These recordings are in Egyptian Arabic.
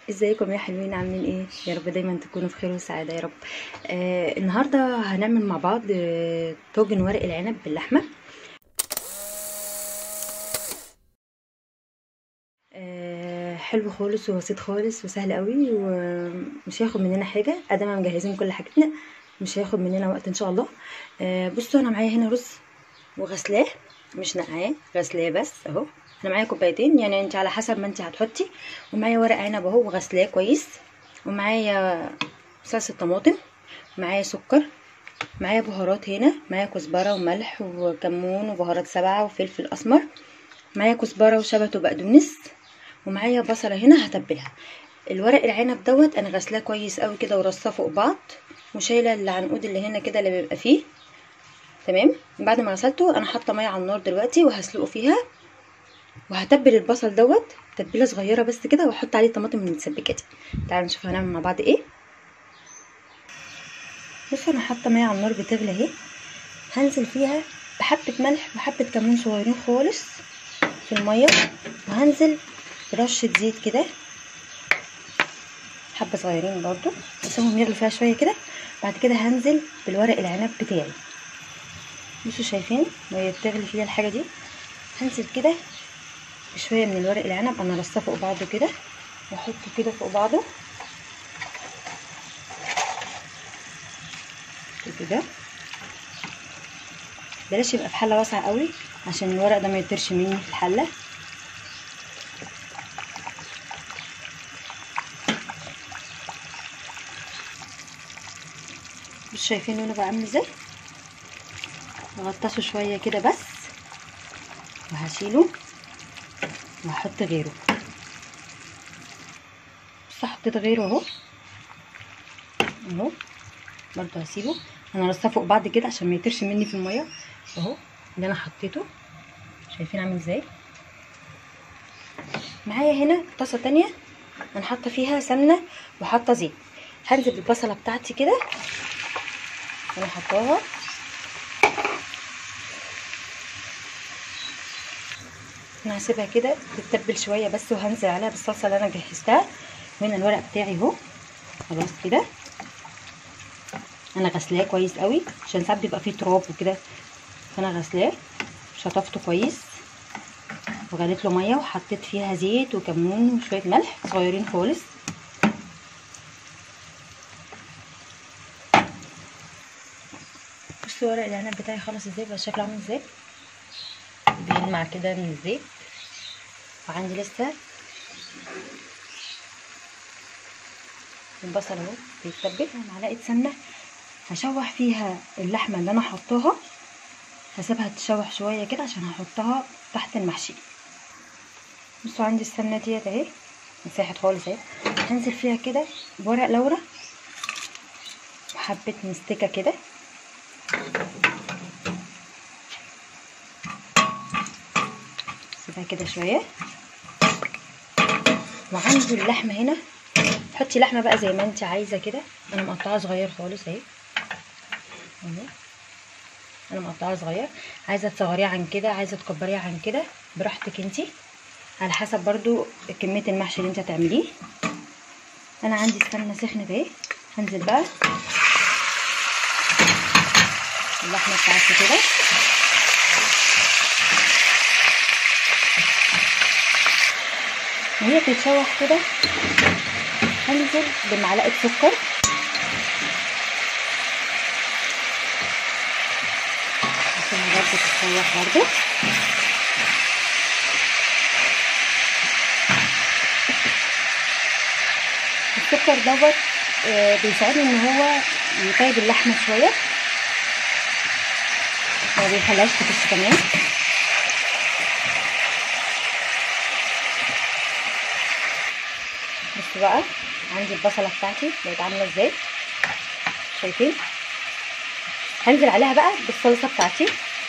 ازيكم يا حلوين عاملين ايه يا رب دايما تكونوا في خير وسعاده يا رب آه النهارده هنعمل مع بعض آه طاجن ورق العنب باللحمه آه حلو خالص وبسيط خالص وسهل قوي ومش هياخد مننا حاجه ادام مجهزين كل حاجتنا مش هياخد مننا وقت ان شاء الله آه بصوا انا معايا هنا رز وغسلاه مش نقعاه غسلاه بس اهو انا معايا كوبايتين يعني انت على حسب ما انت هتحطي ومعايا ورق عنب اهو وغسلاه كويس ومعايا صلصه طماطم معايا سكر معايا بهارات هنا معايا كزبره وملح وكمون وبهارات سبعه وفلفل اسمر معايا كزبره وشبت وبقدونس ومعايا بصله هنا هتبلها الورق العنب دوت انا غسلاه كويس قوي كده ورصاه فوق بعض وشايله العنقود اللي هنا كده اللي بيبقى فيه تمام بعد ما غسلته انا حاطه ميه على النار دلوقتي وهسلقه فيها وهتبل البصل دوت تتبيله صغيره بس كده واحط عليه الطماطم المتسبكه دي تعالوا نشوف هنعمل مع بعض ايه بصوا انا حاطه ميه على النار بتغلي اهي هنزل فيها بحبه ملح وحبه كمون صغيرين خالص في الميه وهنزل برشه زيت كده حبه صغيرين برضو اسيبهم يغلوا فيها شويه كده بعد كده هنزل بالورق العنب بتاعي بصوا شايفين وهي بتغلي فيها الحاجه دي هنزل كده بشويه من الورق العنب انا رصاه فوق بعضه كده واحطه كده فوق بعضه كده بلاش يبقى في حله واسعه قوي عشان الورق ده ما يطيرش مني في الحله مش شايفين لونه بقى عامل ازاي اغطسه شويه كده بس وهشيله وهحط غيره بص حطيت غيره اهو اهو برضو هسيبه انا رصاه فوق بعض كده عشان ما يطيرش مني في الميه اهو اللي انا حطيته شايفين عامل ازاي معايا هنا طاسه تانية انا حاطه فيها سمنه وحاطه زيت هنزل بالبصله بتاعتي كده انا حطاها انا هسيبها كده تتبل شويه بس وهنزل عليها بالصلصه اللي انا جهزتها وهنا الورق بتاعي اهو خلاص كده انا غسلاه كويس قوي عشان ساعات بيبقى فيه تراب وكده فانا غسلاه شطفته كويس وغليت له ميه وحطيت فيها زيت وكمون وشويه ملح صغيرين خالص بصوا ورق العنب بتاعي خلص ازاي بقى شكله عامل ازاي بيلمع كده من الزيت وعندي لسه البصل اهو بيتبل معلقه سمنه هشوح فيها اللحمه اللي انا حطاها هسيبها تشوح شويه كده عشان هحطها تحت المحشي بصوا عندي السمنه ديت اهي مساحت خالص اهي هنزل فيها كده بورق لورا وحبه مستكه كده سيبها كده شويه وعندي اللحمه هنا حطي لحمه بقى زي ما انت عايزه كده انا مقطعه صغير خالص اهي اهو انا مقطعه صغير عايزه تصغريه عن كده عايزه تكبريه عن كده براحتك انت على حسب برضو كميه المحشي اللي انت هتعمليه انا عندي السمنه سخنت اهي هنزل بقى اللحمه بتاعتي كده وهي بتتشوح كده هنزل بمعلقه سكر عشان برضه تتشوح برضه السكر دوت بيساعدني ان هو يطيب اللحمه شويه ما بيخليهاش تفش كمان بصوا بقى عندي البصله بتاعتي بقت عامله ازاي شايفين هنزل عليها بقى بالصلصه بتاعتي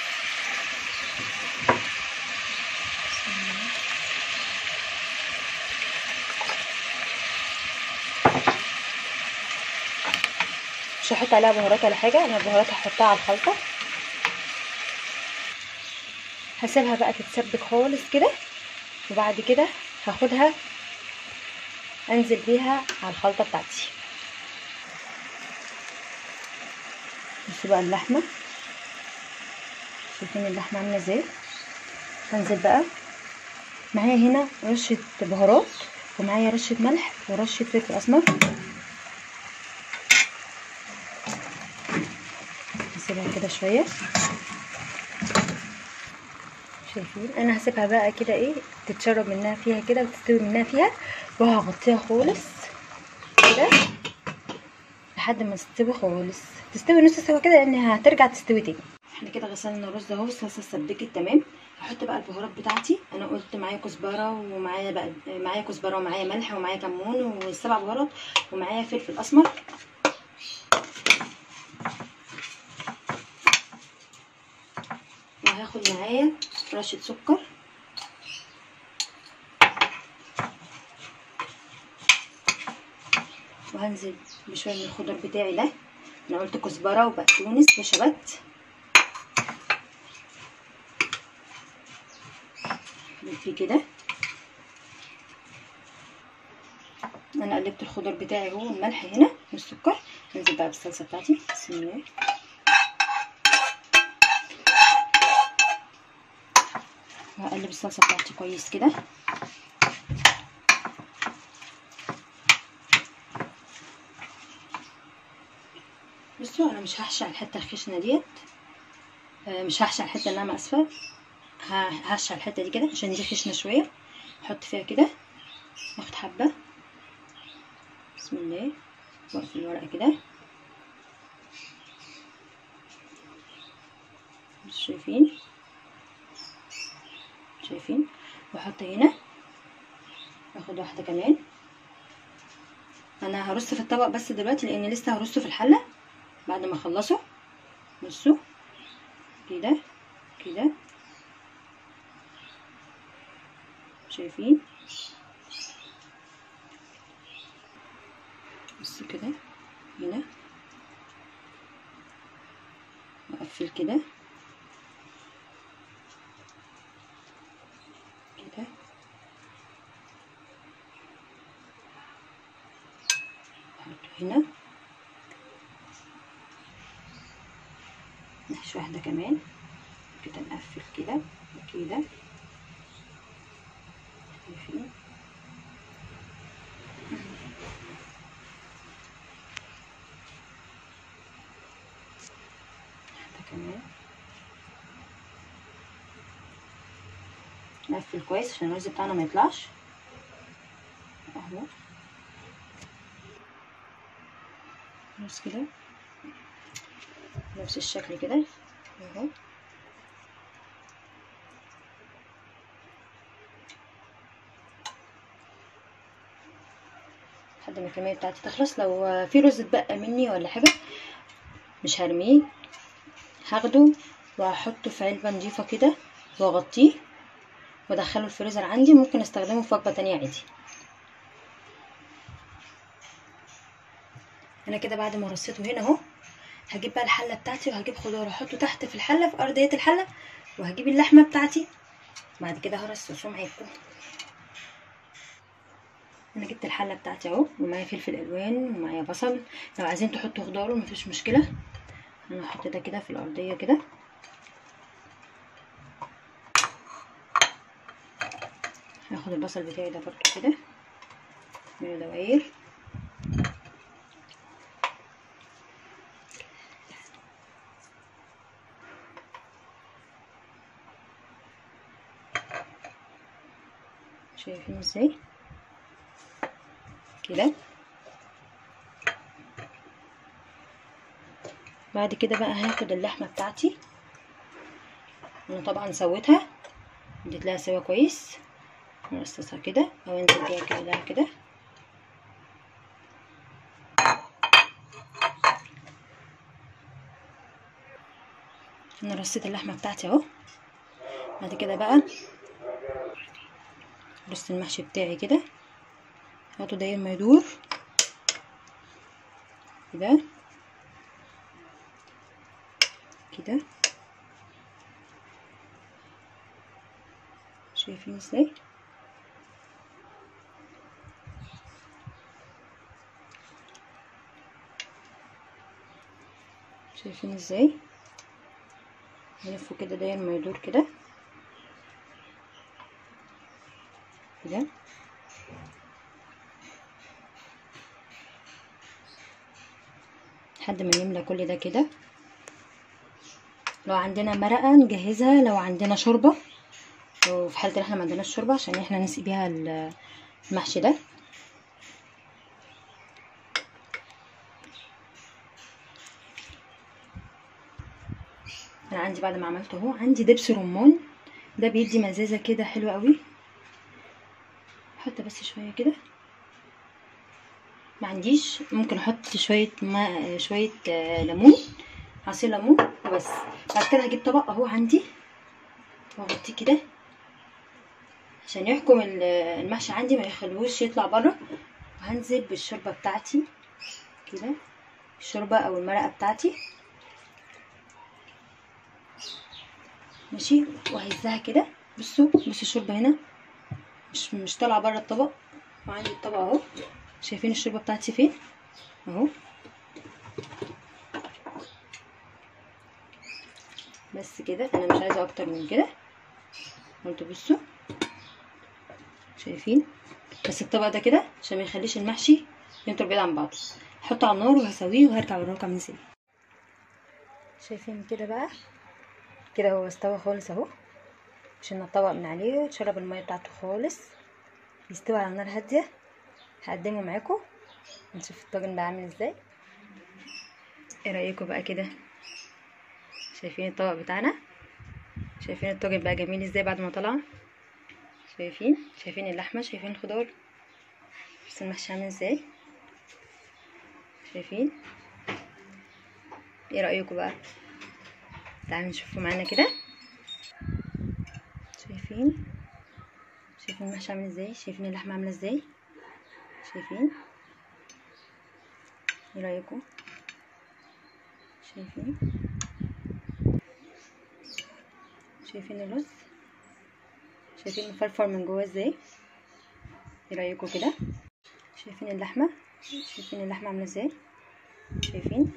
مش هحط عليها بهارات ولا حاجه انا البهارات هحطها على الخلطه هسيبها بقى تتسبك خالص كده وبعد كده هاخدها انزل بيها على الخلطه بتاعتي بصوا بقى اللحمه شايفين اللحمه عامله ازاي هنزل بقى معايا هنا رشه بهارات ومعايا رشه ملح ورشه فلفل اسمر نسيبها كده شويه شايفين انا هسيبها بقى كده ايه تتشرب منها فيها كده وتستوي منها فيها وهغطيها خالص كده لحد ما تستوي خالص تستوي نص سوا كده لان هترجع تستوي تاني احنا كده غسلنا الرز اهو الصلصه اتسبكت تمام هحط بقى البهارات بتاعتي انا قلت معايا كزبره ومعايا بقى معايا كزبره ومعايا ملح ومعايا كمون والسبع بهارات ومعايا فلفل اسمر وهاخد معايا رشه سكر وهنزل بشويه من الخضر بتاعي ده انا قلت كزبره وبقدونس وشبت فيه كده انا قلبت الخضر بتاعي اهو والملح هنا والسكر ننزل بقى بالصلصه بتاعتي بسم الله وهقلب الصلصه بتاعتي كويس كده بصوا انا مش هحشي على الحته الخشنه ديت مش هحشي على الحته الناعمه اسفه هحشي على الحته دي كده عشان دي خشنه شويه احط فيها كده واخد حبه بسم الله واقفل الورقه كده مش شايفين شايفين واحط هنا اخد واحده كمان انا هرص في الطبق بس دلوقتي لان لسه هرصه في الحله بعد ما اخلصه بصوا كده كده شايفين بص كده هنا واقفل كده كده احطه هنا نحشي واحده كمان كده نقفل كده وكده شايفين واحدة كمان نقفل كويس عشان الرز بتاعنا ما يطلعش اهو بس كده نفس الشكل كده اهو لحد ما الكميه بتاعتي تخلص لو في رز اتبقى مني ولا حاجه مش هرميه هاخده وهحطه في علبه نضيفه كده واغطيه وادخله الفريزر عندي ممكن استخدمه في وجبه تانية عادي انا كده بعد ما رصيته هنا اهو هجيب بقى الحله بتاعتي وهجيب خضار احطه تحت في الحله في ارضيه الحله وهجيب اللحمه بتاعتي بعد كده هرصصه معاكم انا جبت الحله بتاعتي اهو ومعايا فلفل الوان ومعايا بصل لو عايزين تحطوا خضار مفيش مشكله انا هحط ده كده في الارضيه كده هاخد البصل بتاعي ده برضو كده من دواير شايفين ازاي كده بعد كده بقى هاخد اللحمه بتاعتي انا طبعا سويتها اديت لها سوا كويس نرصصها كده او انزل بيها كده كده انا رصيت اللحمه بتاعتي اهو بعد كده بقى رص المحشي بتاعي كده هاته داير ما يدور كده كده شايفين ازاي شايفين ازاي نلفه كده داير ما يدور كده كده لحد ما نملى كل ده كده لو عندنا مرقه نجهزها لو عندنا شوربه وفي حاله ان احنا ما عندناش شوربه عشان احنا نسقي بيها المحشي ده انا عندي بعد ما عملته اهو عندي دبس رمان ده بيدي مزازه كده حلوه قوي احط بس شويه كده ما عنديش ممكن احط شويه ما شويه آه ليمون عصير ليمون وبس بعد كده هجيب طبق اهو عندي واغطيه كده عشان يحكم المحشي عندي ما يخلوش يطلع بره وهنزل بالشوربه بتاعتي كده الشوربه او المرقه بتاعتي ماشي وهزها كده بصوا بصوا الشوربه هنا مش مش طالعه بره الطبق وعندي الطبق اهو شايفين الشوربه بتاعتي فين اهو بس كده انا مش عايزه اكتر من كده قلت بصوا شايفين بس الطبق ده كده عشان ما يخليش المحشي ينطر بعيد عن بعضه هحطه على النار وهسويه وهرجع اوريكم عامل ازاي شايفين كده بقى كده هو استوى خالص اهو شلنا الطبق من عليه شرب الميه بتاعته خالص يستوي على نار هاديه هقدمه معاكم نشوف الطاجن ده عامل ازاي ايه رايكم بقى كده شايفين الطبق بتاعنا شايفين الطاجن بقى جميل ازاي بعد ما طلع شايفين شايفين اللحمه شايفين الخضار بس المحشي عامل ازاي شايفين ايه رايكم بقى تعالوا نشوفوا معانا كده شايفين شايفين المحشي عامل ازاي شايفين اللحمه عامله ازاي شايفين ايه رايكم شايفين شايفين الرز شايفين مفرفر من جوه ازاي ايه رايكم كده شايفين اللحمه شايفين اللحمه عامله ازاي شايفين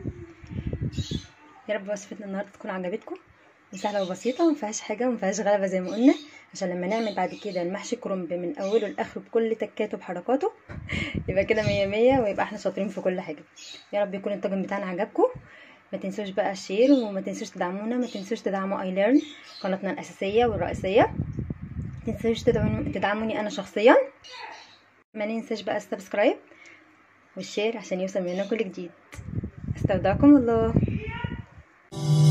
يا رب وصفتنا النهارده تكون عجبتكم وسهله وبسيطه ومفيهاش حاجه ومفيهاش غلبه زي ما قلنا عشان لما نعمل بعد كده المحشي كرنب من اوله لاخره بكل تكاته بحركاته يبقى كده مية مية ويبقى احنا شاطرين في كل حاجه يا رب يكون الطاجن بتاعنا عجبكم ما تنسوش بقى الشير وما تنسوش تدعمونا ما تنسوش تدعموا اي ليرن قناتنا الاساسيه والرئيسيه ما تنسوش تدعموني انا شخصيا ما ننساش بقى السبسكرايب والشير عشان يوصل مننا كل جديد استودعكم الله